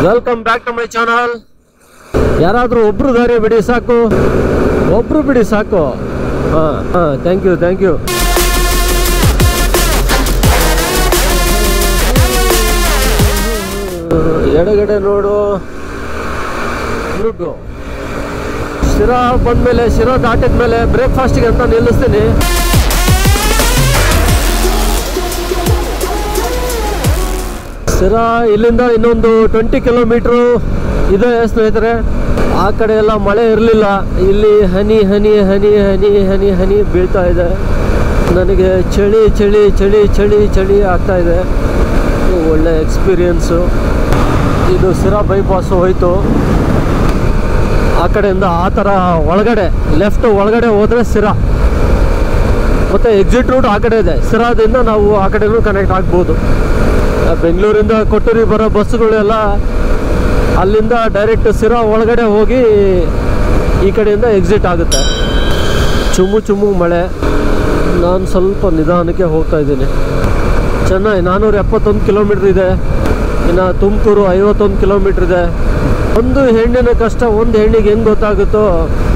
welcome back to my channel ಯಾರಾದರೂ ಒಬ್ರು ದಾರಿ ಬಿಡಿ ಸಾಕು ಒಬ್ರು ಬಿಡಿ ಸಾಕು ಹಾಂ ಹಾಂ ಥ್ಯಾಂಕ್ ಯು ಥ್ಯಾಂಕ್ ಯು ಎಡಗಡೆ ನೋಡು ದುಡ್ಡು ಶಿರಾ ಬಂದ್ಮೇಲೆ ಶಿರಾ ದಾಟಿದ ಮೇಲೆ ಬ್ರೇಕ್ಫಾಸ್ಟಿಗೆ ಅಂತ ನಿಲ್ಲಿಸ್ತೀನಿ ಶಿರಾ ಇಲ್ಲಿಂದ ಇನ್ನೊಂದು ಟ್ವೆಂಟಿ ಕಿಲೋಮೀಟ್ರು ಇದೆ ಸ್ನೇಹಿತರೆ ಆ ಕಡೆ ಎಲ್ಲ ಮಳೆ ಇರಲಿಲ್ಲ ಇಲ್ಲಿ ಹನಿ ಹನಿ ಹನಿ ಹನಿ ಹನಿ ಹನಿ ಬೀಳ್ತಾ ಇದೆ ನನಗೆ ಚಳಿ ಚಳಿ ಚಳಿ ಚಳಿ ಚಳಿ ಆಗ್ತಾ ಇದೆ ಇದು ಒಳ್ಳೆ ಎಕ್ಸ್ಪೀರಿಯನ್ಸು ಇದು ಸಿರಾ ಬೈಪಾಸು ಹೋಯ್ತು ಆ ಕಡೆಯಿಂದ ಆ ಥರ ಒಳಗಡೆ ಲೆಫ್ಟ್ ಒಳಗಡೆ ಹೋದರೆ ಸಿರಾ ಮತ್ತು ಎಕ್ಸಿಟ್ ರೂಟ್ ಆ ಕಡೆ ಇದೆ ಸಿರಾದಿಂದ ನಾವು ಆ ಕಡೆನೂ ಕನೆಕ್ಟ್ ಆಗ್ಬೋದು ಆ ಬೆಂಗಳೂರಿಂದ ಕೊಟ್ಟೂರಿಗೆ ಬರೋ ಬಸ್ಸುಗಳೆಲ್ಲ ಅಲ್ಲಿಂದ ಡೈರೆಕ್ಟ್ ಸಿರಾ ಒಳಗಡೆ ಹೋಗಿ ಈ ಕಡೆಯಿಂದ ಎಕ್ಸಿಟ್ ಆಗುತ್ತೆ ಚುಮ್ಮು ಚುಮ್ಮು ಮಳೆ ನಾನು ಸ್ವಲ್ಪ ನಿಧಾನಕ್ಕೆ ಹೋಗ್ತಾ ಇದ್ದೀನಿ ಚೆನ್ನೈ ನಾನ್ನೂರ ಎಪ್ಪತ್ತೊಂದು ಕಿಲೋಮೀಟ್ರ್ ಇದೆ ಇನ್ನು ತುಮಕೂರು ಐವತ್ತೊಂದು ಕಿಲೋಮೀಟ್ರ್ ಇದೆ ಒಂದು ಹೆಣ್ಣಿನ ಕಷ್ಟ ಒಂದು ಹೆಣ್ಣಿಗೆ ಹೆಂಗೆ ಗೊತ್ತಾಗುತ್ತೋ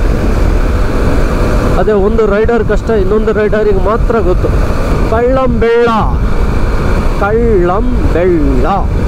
ಅದೇ ಒಂದು ರೈಡರ್ ಕಷ್ಟ ಇನ್ನೊಂದು ರೈಡರಿಗೆ ಮಾತ್ರ ಗೊತ್ತು ಕಳ್ಳಂ ಬೆಳ್ಳ ಕಳ್ಳಂ ಬೆಳ್ಳ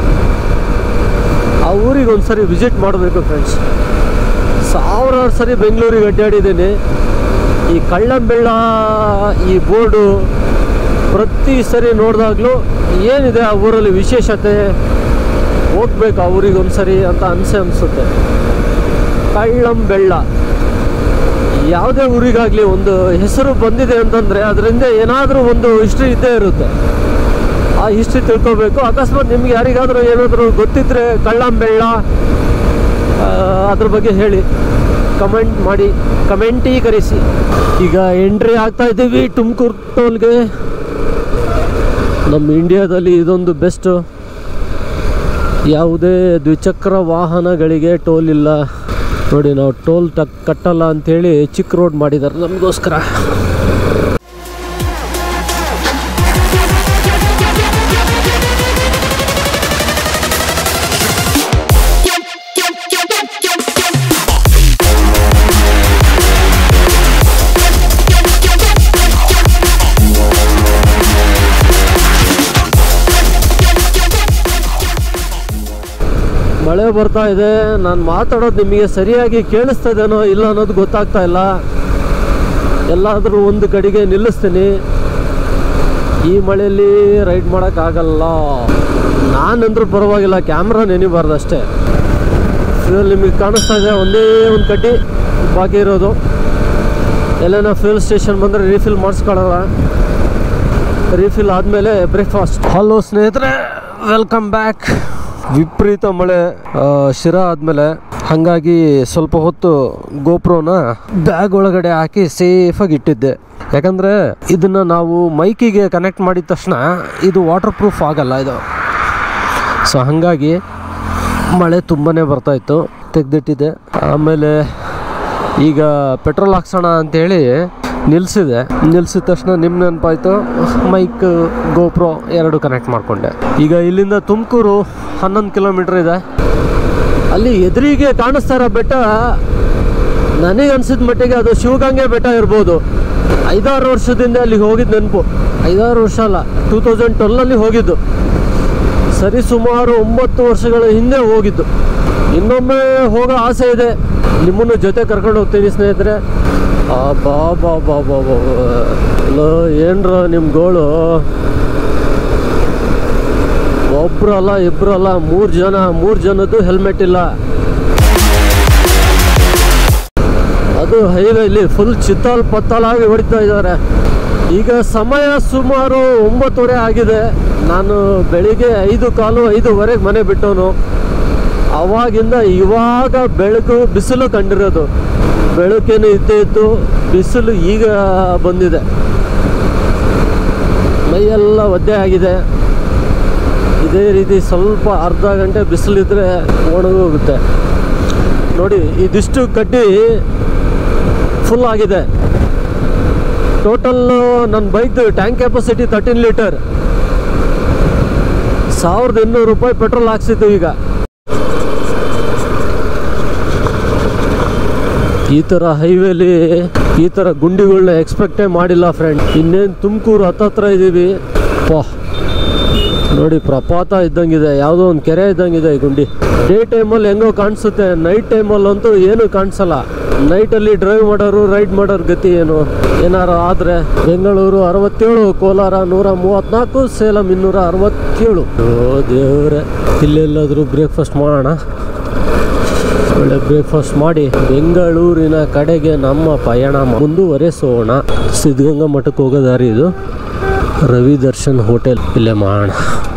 ಆ ಊರಿಗೆ ಒಂದ್ಸರಿ ವಿಸಿಟ್ ಮಾಡಬೇಕು ಫ್ರೆಂಡ್ಸ್ ಸಾವಿರಾರು ಸರಿ ಬೆಂಗಳೂರಿಗೆ ಅಡ್ಡಾಡಿದ್ದೀನಿ ಈ ಕಳ್ಳಂ ಬೆಳ್ಳ ಈ ಬೋರ್ಡು ಪ್ರತಿ ಸರಿ ನೋಡಿದಾಗಲೂ ಏನಿದೆ ಆ ಊರಲ್ಲಿ ವಿಶೇಷತೆ ಹೋಗ್ಬೇಕು ಆ ಊರಿಗೆ ಒಂದ್ಸರಿ ಅಂತ ಅನಿಸೆ ಅನಿಸುತ್ತೆ ಕಳ್ಳಂ ಬೆಳ್ಳ ಯಾವುದೇ ಊರಿಗಾಗಲಿ ಒಂದು ಹೆಸರು ಬಂದಿದೆ ಅಂತಂದರೆ ಅದರಿಂದ ಏನಾದರೂ ಒಂದು ಹಿಸ್ಟ್ರಿ ಇದ್ದೇ ಇರುತ್ತೆ ಆ ಹಿಸ್ಟ್ರಿ ತಿಳ್ಕೊಬೇಕು ಅಕಸ್ಮಾತ್ ನಿಮ್ಗೆ ಯಾರಿಗಾದರೂ ಏನಾದರೂ ಗೊತ್ತಿದ್ರೆ ಕಳ್ಳಂಬೆಳ್ಳ ಆ, ಅದ್ರ ಬಗ್ಗೆ ಹೇಳಿ ಕಮೆಂಟ್ ಮಾಡಿ ಕಮೆಂಟೀಕರಿಸಿ ಈಗ ಎಂಟ್ರಿ ಆಗ್ತಾ ಇದ್ದೀವಿ ತುಮಕೂರು ಟೋಲ್ಗೆ ನಮ್ಮ ಇಂಡಿಯಾದಲ್ಲಿ ಇದೊಂದು ಬೆಸ್ಟು ಯಾವುದೇ ದ್ವಿಚಕ್ರ ವಾಹನಗಳಿಗೆ ಟೋಲ್ ಇಲ್ಲ ನೋಡಿ ನಾವು ಟೋಲ್ ಟಕ್ ಕಟ್ಟಲ್ಲ ಅಂಥೇಳಿ ಚಿಕ್ಕ ರೋಡ್ ಮಾಡಿದ್ದಾರೆ ನಮಗೋಸ್ಕರ ಮಳೆ ಬರ್ತಾ ಇದೆ ನಾನು ಮಾತಾಡೋದು ನಿಮಗೆ ಸರಿಯಾಗಿ ಕೇಳಿಸ್ತಾ ಇದೇನೋ ಇಲ್ಲ ಅನ್ನೋದು ಗೊತ್ತಾಗ್ತಾ ಇಲ್ಲ ಎಲ್ಲಾದರೂ ಒಂದು ಕಡೆಗೆ ನಿಲ್ಲಿಸ್ತೀನಿ ಈ ಮಳೆಯಲ್ಲಿ ರೈಡ್ ಮಾಡೋಕ್ಕಾಗಲ್ಲ ನಾನಂದ್ರೂ ಪರವಾಗಿಲ್ಲ ಕ್ಯಾಮ್ರಾ ನೆನಿಬಾರ್ದು ಅಷ್ಟೇ ಫ್ಯೂಲ್ ನಿಮಗೆ ಕಾಣಿಸ್ತಾ ಇದೆ ಒಂದೇ ಒಂದು ಕಡ್ಡಿ ಬಾಕಿ ಇರೋದು ಎಲ್ಲೇನೋ ಫ್ಯೂಲ್ ಸ್ಟೇಷನ್ ಬಂದರೆ ರೀಫಿಲ್ ಮಾಡಿಸ್ಕೊಳ್ಳೋಣ ರೀಫಿಲ್ ಆದಮೇಲೆ ಬ್ರೇಕ್ಫಾಸ್ಟ್ ಹಲೋ ಸ್ನೇಹಿತರೆ ವೆಲ್ಕಮ್ ಬ್ಯಾಕ್ ವಿಪರೀತ ಮಳೆ ಆ, ಶಿರಾ ಆದಮೇಲೆ ಹಾಗಾಗಿ ಸ್ವಲ್ಪ ಹೊತ್ತು ಗೋಪ್ರೋನ ಬ್ಯಾಗ್ ಒಳಗಡೆ ಹಾಕಿ ಸೇಫಾಗಿ ಇಟ್ಟಿದ್ದೆ ಯಾಕಂದರೆ ಇದನ್ನು ನಾವು ಮೈಕಿಗೆ ಕನೆಕ್ಟ್ ಮಾಡಿದ ತಕ್ಷಣ ಇದು ವಾಟರ್ ಪ್ರೂಫ್ ಆಗಲ್ಲ ಇದು ಸೊ ಹಾಗಾಗಿ ಮಳೆ ತುಂಬಾ ಬರ್ತಾಯಿತ್ತು ತೆಗೆದಿಟ್ಟಿದ್ದೆ ಆಮೇಲೆ ಈಗ ಪೆಟ್ರೋಲ್ ಹಾಕ್ಸೋಣ ಅಂತೇಳಿ ನಿಲ್ಲಿಸಿದೆ ನಿಲ್ಸಿದ ತಕ್ಷಣ ನಿಮ್ಮ ನೆನಪಾಯ್ತು ಮೈಕ್ ಗೋಪ್ರೋ ಎರಡು ಕನೆಕ್ಟ್ ಮಾಡಿಕೊಂಡೆ ಈಗ ಇಲ್ಲಿಂದ ತುಮಕೂರು ಹನ್ನೊಂದು ಕಿಲೋಮೀಟ್ರ್ ಇದೆ ಅಲ್ಲಿ ಎದುರಿಗೆ ಕಾಣಿಸ್ತಾ ಇರೋ ಬೆಟ್ಟ ನನಗೆ ಅನ್ಸಿದ ಮಟ್ಟಿಗೆ ಅದು ಶಿವಗಂಗೆ ಬೆಟ್ಟ ಇರ್ಬೋದು ಐದಾರು ವರ್ಷದಿಂದ ಅಲ್ಲಿಗೆ ಹೋಗಿದ್ದು ನೆನಪು ಐದಾರು ವರ್ಷ ಅಲ್ಲ ಟೂ ತೌಸಂಡ್ ಟ್ವೆಲ್ಲಲ್ಲಿ ಹೋಗಿದ್ದು ಸರಿ ಸುಮಾರು ಒಂಬತ್ತು ವರ್ಷಗಳ ಹಿಂದೆ ಹೋಗಿದ್ದು ಇನ್ನೊಮ್ಮೆ ಹೋಗೋ ಆಸೆ ಇದೆ ನಿಮ್ಮನ್ನು ಜೊತೆ ಕರ್ಕೊಂಡು ಹೋಗ್ತೀನಿ ಸ್ನೇಹಿತರೆ ಆ ಬಾ ಬಾ ಬಾ ಬಾ ಬಾ ಲೋ ಏನ್ರ ನಿಮ್ಮ ಗೋಳು ಒಬ್ರು ಅಲ್ಲ ಇಬ್ರು ಅಲ್ಲ ಮೂರು ಜನ ಮೂರು ಜನದ್ದು ಹೆಲ್ಮೆಟ್ ಇಲ್ಲ ಅದು ಹೈವೇಲಿ ಫುಲ್ ಚಿತ್ತಾಲ್ ಪತ್ತಾಲಾಗಿ ಹೊಡಿತಾ ಇದ್ದಾರೆ ಈಗ ಸಮಯ ಸುಮಾರು ಒಂಬತ್ತುವರೆ ಆಗಿದೆ ನಾನು ಬೆಳಿಗ್ಗೆ ಐದು ಕಾಲು ಐದುವರೆಗೆ ಮನೆ ಬಿಟ್ಟವನು ಅವಾಗಿಂದ ಇವಾಗ ಬೆಳಕು ಬಿಸಿಲು ಕಂಡಿರೋದು ಬೆಳಕೇನು ಇದ್ದೇ ಇತ್ತು ಬಿಸಿಲು ಈಗ ಬಂದಿದೆ ಮೈಯೆಲ್ಲ ಒದ್ದೆ ಆಗಿದೆ ಇದೇ ರೀತಿ ಸ್ವಲ್ಪ ಅರ್ಧ ಗಂಟೆ ಬಿಸಿಲಿದ್ರೆ ಒಣಗೋಗುತ್ತೆ ನೋಡಿ ಇದಿಷ್ಟು ಕಡ್ಡಿ ಫುಲ್ ಆಗಿದೆ ಟೋಟಲ್ ನನ್ನ ಬೈಕ್ದು ಟ್ಯಾಂಕ್ ಕೆಪಾಸಿಟಿ ತರ್ಟೀನ್ ಲೀಟರ್ ಸಾವಿರದ ಇನ್ನೂರು ರೂಪಾಯಿ ಪೆಟ್ರೋಲ್ ಹಾಕ್ಸಿದ್ದು ಈಗ ಈ ಥರ ಹೈವೇಲಿ ಈ ಥರ ಗುಂಡಿಗಳನ್ನ ಎಕ್ಸ್ಪೆಕ್ಟೇ ಮಾಡಿಲ್ಲ ಫ್ರೆಂಡ್ ಇನ್ನೇನು ತುಮಕೂರು ಹತ್ತತ್ರ ಇದ್ದೀವಿ ಪಾ ನೋಡಿ ಪ್ರಪಾತ ಇದ್ದಂಗಿದೆ ಯಾವುದೋ ಒಂದು ಕೆರೆ ಇದ್ದಂಗಿದೆ ಈ ಗುಂಡಿ ಡೇ ಟೈಮಲ್ಲಿ ಹೆಂಗೋ ಕಾಣಿಸುತ್ತೆ ನೈಟ್ ಟೈಮಲ್ಲಂತೂ ಏನು ಕಾಣಿಸಲ್ಲ ನೈಟಲ್ಲಿ ಡ್ರೈವ್ ಮಾಡೋರು ರೈಡ್ ಮಾಡೋರು ಗತಿ ಏನು ಏನಾರು ಆದರೆ ಬೆಂಗಳೂರು ಅರವತ್ತೇಳು ಕೋಲಾರ ನೂರ ಮೂವತ್ತ್ನಾಲ್ಕು ಸೇಲಂ ಇನ್ನೂರ ಅರವತ್ತೇಳು ಓ ದೇವ್ರೆ ಇಲ್ಲೆಲ್ಲಾದರೂ ಬ್ರೇಕ್ಫಾಸ್ಟ್ ಮಾಡೋಣ ಒಳ್ಳೆ ಬ್ರೇಕ್ಫಾಸ್ಟ್ ಮಾಡಿ ಬೆಂಗಳೂರಿನ ಕಡೆಗೆ ನಮ್ಮ ಪಯಣ ಮುಂದುವರೆಸೋಣ ಸಿದ್ಧಗಂಗಾ ಮಠಕ್ಕೆ ಹೋಗೋ ದಾರಿ ಇದು ರವಿ ದರ್ಶನ್ ಹೋಟೆಲ್ ಇಲ್ಲೇ ಮಾಡೋಣ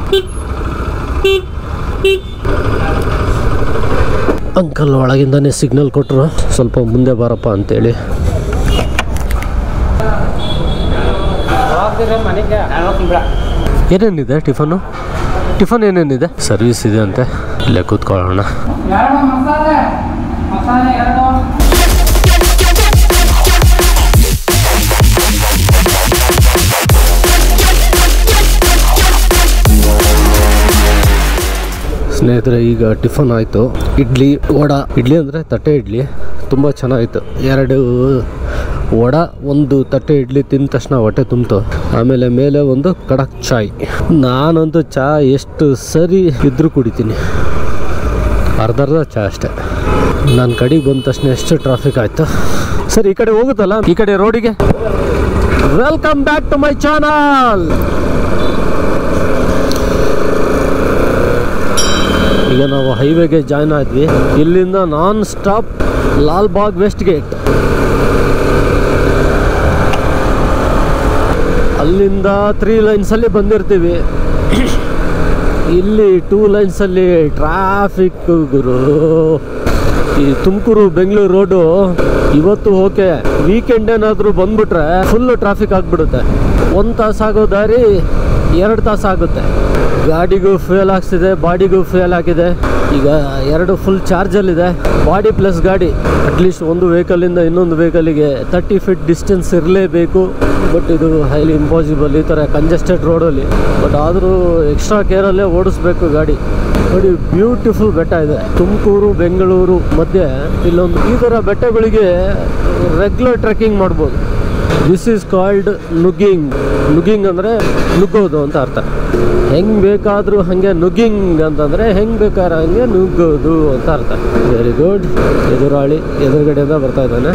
ಅಂಕಲ್ ಒಳಗಿಂದಾನೆ ಸಿಗ್ನಲ್ ಕೊಟ್ಟರು ಸ್ವಲ್ಪ ಮುಂದೆ ಬಾರಪ್ಪ ಅಂತೇಳಿ ಏನೇನಿದೆ ಟಿಫನು ಟಿಫನ್ ಏನೇನಿದೆ ಸರ್ವಿಸ್ ಇದೆ ಅಂತೆ ಇಲ್ಲೇ ಕೂತ್ಕೊಳ್ಳೋಣ ಎರಡು ಮಸಾಲೆ ಮಸಾಲೆ ಎರಡು ಸ್ನೇಹಿತರೆ ಈಗ ಟಿಫನ್ ಆಯಿತು ಇಡ್ಲಿ ವಡ ಇಡ್ಲಿ ಅಂದರೆ ತಟ್ಟೆ ಇಡ್ಲಿ ತುಂಬ ಚೆನ್ನಾಗಿತ್ತು ಎರಡು ವಡ ಒಂದು ತಟ್ಟೆ ಇಡ್ಲಿ ತಿಂದ ತಕ್ಷಣ ಹೊಟ್ಟೆ ತುಂಬಿತು ಆಮೇಲೆ ಮೇಲೆ ಒಂದು ಕಡಕ್ ಚಾಯ್ ನಾನಂತೂ ಚಾ ಎಷ್ಟು ಸರಿ ಇದ್ರೂ ಕುಡಿತೀನಿ ಅರ್ಧ ಅರ್ಧ ಚಾ ಅಷ್ಟೇ ನನ್ನ ಕಡೆಗೆ ಬಂದ ತಕ್ಷಣ ಎಷ್ಟು ಟ್ರಾಫಿಕ್ ಆಯಿತು ಸರ್ ಈ ಕಡೆ ಹೋಗುತ್ತಲ್ಲ ಈ ಕಡೆ ರೋಡಿಗೆ welcome back to my channel ಈಗ ನಾವು ಹೈವೇಗೆ ಜಾಯ್ನ್ ಆದ್ವಿ ಇಲ್ಲಿಂದ non stop Lal Bagh west gate ಅಲ್ಲಿಂದ ತ್ರೀ ಲೈನ್ಸಲ್ಲಿ ಬಂದಿರ್ತೀವಿ ಇಲ್ಲಿ ಟೂ ಲೈನ್ಸಲ್ಲಿ ಟ್ರಾಫಿಕ್ ಗುರು ಈ ತುಮಕೂರು ಬೆಂಗಳೂರು ರೋಡು ಇವತ್ತು ಓಕೆ ವೀಕೆಂಡ್ ಏನಾದರೂ ಬಂದ್ಬಿಟ್ರೆ ಫುಲ್ ಟ್ರಾಫಿಕ್ ಆಗಿಬಿಡುತ್ತೆ ಒಂದು ತಾಸು ಆಗೋ ದಾರಿ ಎರಡು ತಾಸು ಆಗುತ್ತೆ ಗಾಡಿಗೂ ಫ್ಯೂಯಲ್ ಹಾಕ್ಸಿದೆ ಬಾಡಿಗೂ ಫ್ಯೂಯಲ್ ಹಾಕಿದೆ ಈಗ ಎರಡು ಫುಲ್ ಚಾರ್ಜಲ್ಲಿದೆ ಬಾಡಿ ಪ್ಲಸ್ ಗಾಡಿ ಅಟ್ಲೀಸ್ಟ್ ಒಂದು ವೆಹಿಕಲಿಂದ ಇನ್ನೊಂದು ವೆಹಿಕಲಿಗೆ ತರ್ಟಿ ಫೀಟ್ ಡಿಸ್ಟೆನ್ಸ್ ಇರಲೇಬೇಕು ಬಟ್ ಇದು ಹೈಲಿ ಇಂಪಾಸಿಬಲ್ ಈ ಥರ ಕಂಜೆಸ್ಟೆಡ್ ರೋಡಲ್ಲಿ ಬಟ್ ಆದರೂ ಎಕ್ಸ್ಟ್ರಾ ಕೇರಲ್ಲೇ ಓಡಿಸ್ಬೇಕು ಗಾಡಿ ನೋಡಿ ಬ್ಯೂಟಿಫುಲ್ ಬೆಟ್ಟ ಇದೆ ತುಮಕೂರು ಬೆಂಗಳೂರು ಮಧ್ಯೆ ಇಲ್ಲೊಂದು ಈ ಥರ ಬೆಟ್ಟಗಳಿಗೆ ರೆಗ್ಯುಲರ್ ಟ್ರೆಕ್ಕಿಂಗ್ ಮಾಡ್ಬೋದು ದಿಸ್ ಈಸ್ ಕಾಲ್ಡ್ ನುಗ್ಗಿಂಗ್ ನುಗ್ಗಿಂಗ್ ಅಂದರೆ ನುಗ್ಗೋದು ಅಂತ ಅರ್ಥ ಹೆಂಗೆ ಬೇಕಾದರೂ ಹಾಗೆ ನುಗ್ಗಿಂಗ್ ಅಂತಂದರೆ ಹೆಂಗೆ ಬೇಕಾದ್ರೆ ಹಂಗೆ ನುಗ್ಗೋದು ಅಂತ ಅರ್ಥ ವೆರಿ ಗುಡ್ ಎದುರಾಳಿ ಎದುರುಗಡೆಯಿಂದ ಬರ್ತಾ ಇದ್ದಾನೆ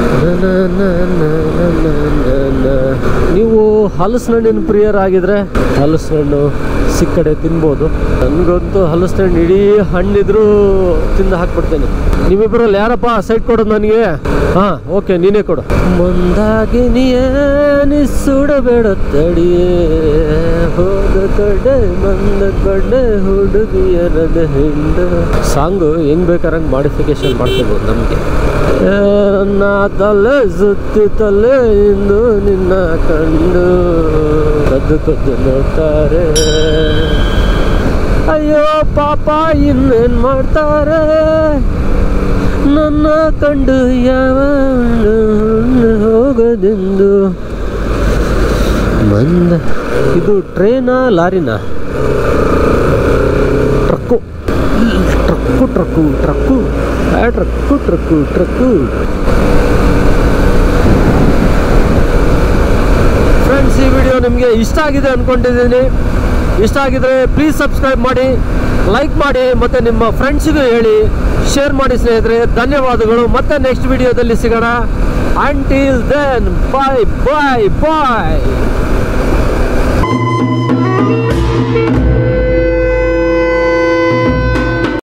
ನೀವು ಹಲಸಿನಣ್ಣಿನ ಪ್ರಿಯರಾಗಿದ್ರೆ ಹಲಸಿನಣ್ಣು ಸಿಕ್ಕ ಕಡೆ ತಿನ್ಬೋದು ನನಗಂತೂ ಹಲಸಿನಣ್ಣು ಇಡೀ ಹಣ್ಣಿದ್ರೂ ತಿಂದು ಹಾಕ್ಬಿಡ್ತೇನೆ ನಿಮ್ಮಿಬ್ಬರಲ್ಲಿ ಯಾರಪ್ಪ ಸೈಡ್ ಕೊಡೋದು ನನಗೆ ಹಾಂ ಓಕೆ ನೀನೇ ಕೊಡು ಮುಂದಾಗಿ ನೀ ಸುಡಬೇಡ ತಡಿಯೇ ಹೋದ ಕಡೆ ಬಂದ ಕಡೆ ಹುಡುಗಿಯರದ ಹಿಂಡ ಸಾಂಗು ಹೆಂಗ್ ಬೇಕಾರಂಗೆ ಮಾಡಿಫಿಕೇಶನ್ ಮಾಡ್ಕೋಬೋದು ನಮಗೆ ನನ್ನ ತಲೆ ಸುತ್ತಿ ತಲೆ ಇಂದು ನಿನ್ನ ಕಂಡು ಕದ್ದು ಕದ್ದು ನೋಡ್ತಾರೆ ಅಯ್ಯೋ ಪಾಪ ಇನ್ನೇನ್ ಮಾಡ್ತಾರೆ ನನ್ನ ಕಂಡು ಯಾವ ಹೋಗದೆಂದು ಮಂದ ಇದು ಟ್ರೇನಾ ಲಾರಿನಾ ಟ್ರಕ್ಕು ಟ್ರಕ್ಕು ಟ್ರಕ್ಕು ಟ್ರಕ್ಕು ಆ ಟ್ರಕ್ಕು ಟ್ರಕ್ಕು ಟ್ರಕ್ಕು ಫ್ರೆಂಡ್ಸ್ ಈ ವಿಡಿಯೋ ನಿಮಗೆ ಇಷ್ಟ ಆಗಿದೆ ಅಂದ್ಕೊಂಡಿದ್ದೀನಿ ಇಷ್ಟ ಆಗಿದ್ರೆ ಪ್ಲೀಸ್ ಸಬ್ಸ್ಕ್ರೈಬ್ ಮಾಡಿ ಲೈಕ್ ಮಾಡಿ ಮತ್ತು ನಿಮ್ಮ ಫ್ರೆಂಡ್ಸಿಗೂ ಹೇಳಿ ಶೇರ್ ಮಾಡಿ ಸ್ನೇಹಿತರೆ ಧನ್ಯವಾದಗಳು ಮತ್ತೆ ನೆಕ್ಸ್ಟ್ ವಿಡಿಯೋದಲ್ಲಿ ಸಿಗೋಣ ಅಂಟಿಲ್ ದೆನ್ ಬಾಯ್ ಬಾಯ್ ಬಾಯ್